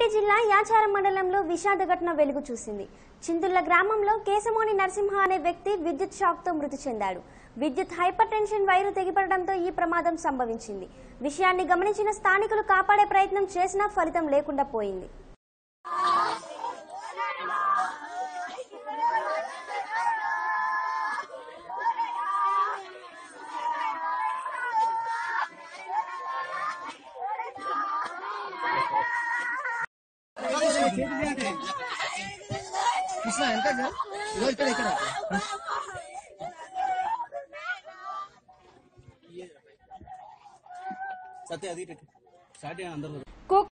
జిల్లా యాచారం మండలంలో విషాద ఘటన వెలుగు చూసింది చిందుల్ల గ్రామంలో కేశమోని నరసింహ అనే వ్యక్తి విద్యుత్ షాక్తో మృతి చెందాడు విద్యుత్ హైపర్ టెన్షన్ వైరు తెగిపడడంతో ఈ ప్రమాదం సంభవించింది విషయాన్ని గమనించిన స్థానికులు కాపాడే ప్రయత్నం చేసినా ఫలితం లేకుండా పోయింది కృష్ణ ఎంత ఇదిగో ఇక్కడ ఇక్కడ సత్య అది పెట్టు స్టార్ట్ అందరూ